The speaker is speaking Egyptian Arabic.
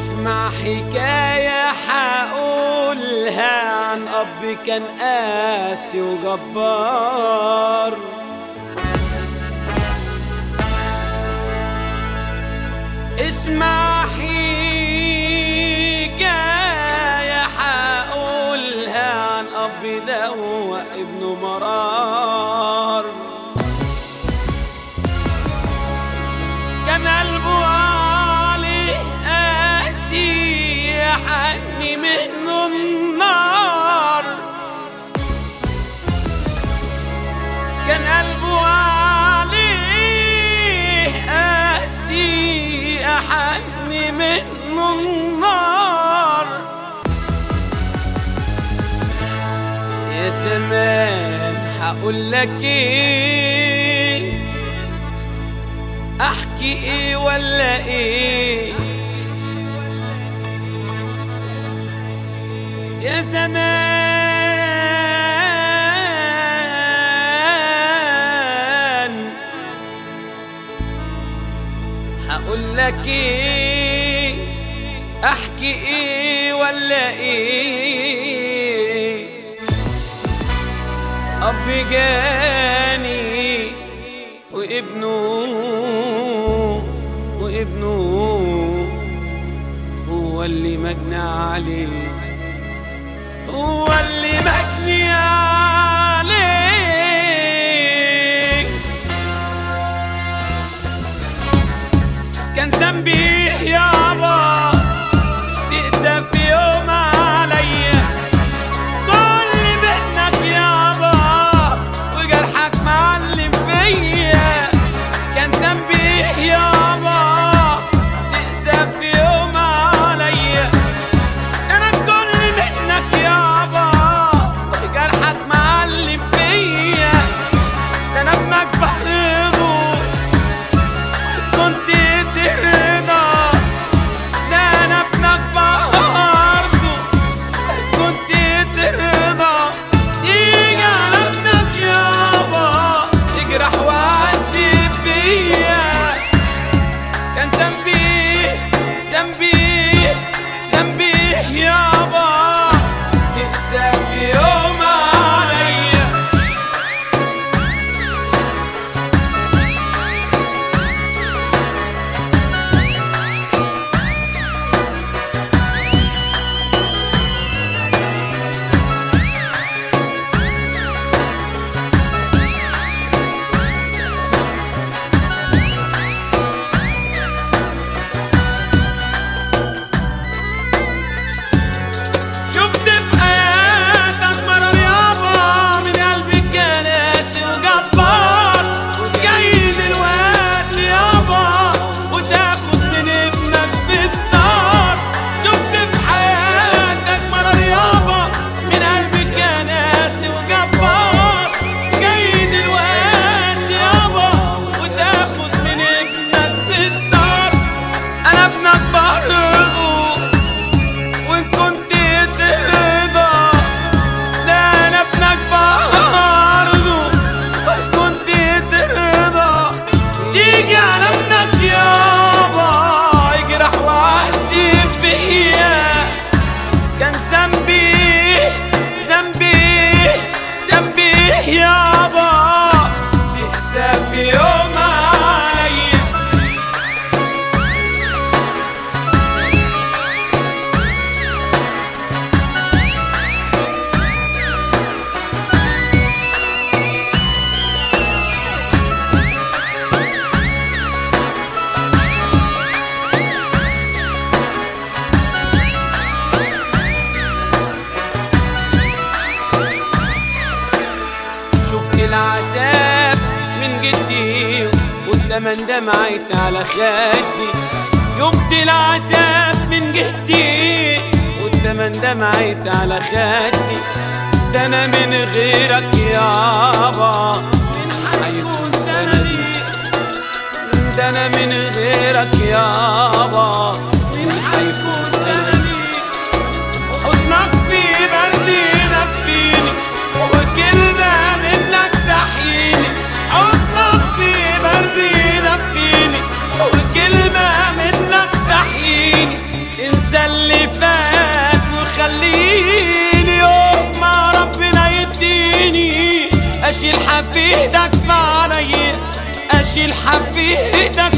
اسمع حكاية حقولها عن أب كان قاسي وجبار اسمع حكاية حقولها عن أب ده هو ابنه مرار كان قلبه عليه قاسي يحني منه النار كان قلبه عليه قاسي يحني منه النار يا زمان هقول لك ايه احكي ايه ولا ايه يا زمان هقول لك ايه احكي ايه ولا ايه اب جاني وابنه وابنه هو اللي مجنى عليه هو اللي مجني عليه كان ذنبي يابا تقسى في يوم عليا كل منك يابا وجرحك معلم فيا كان ذنبي يابا تقسى في يوم عليا انا كل منك يابا وجرحك معلم فيا ده انا ابنك بحرضه كنت ترضى ده انا ابنك برضه كنت ترضى يجي على ابنك يابا يجرح وعذب فيا كان ذنبي ذنبي ذنبي يابا تقسى في يوم عليا شفت في حياتك مرة يابا من قلبي كان قاسي وجبار وجاي دلوقتي يابا وتاخد من ابنك بالدار شفت في حياتك مرة يابا من قلبي كان قاسي وجبار جاي دلوقتي يابا وتاخد من ابنك بالدار انا ابنك برضه وان كنت ترضى لا انا ابنك برضه وان كنت ترضى يجي على ابنك يابا يجرح وعذب فيا كان ذنبي ذنبي ذنبي يابا تقسى في يوم عليا شفت العذاب من جدي والدمن دمعت على خدي شفت العذاب من جدي والدمن دمعت على خدي ده انا من غيرك يابا من حيكون سندي ده انا من غيرك يابا من حيكون سندي حضنك في بردي نفيني وكلمة منك تحييني حضنك في بردي نفيني وكلمة منك تحييني وانسى اللي فات وخليني يوم ما ربنا يديني اشيل حفيدك معايا اشيل حفيدك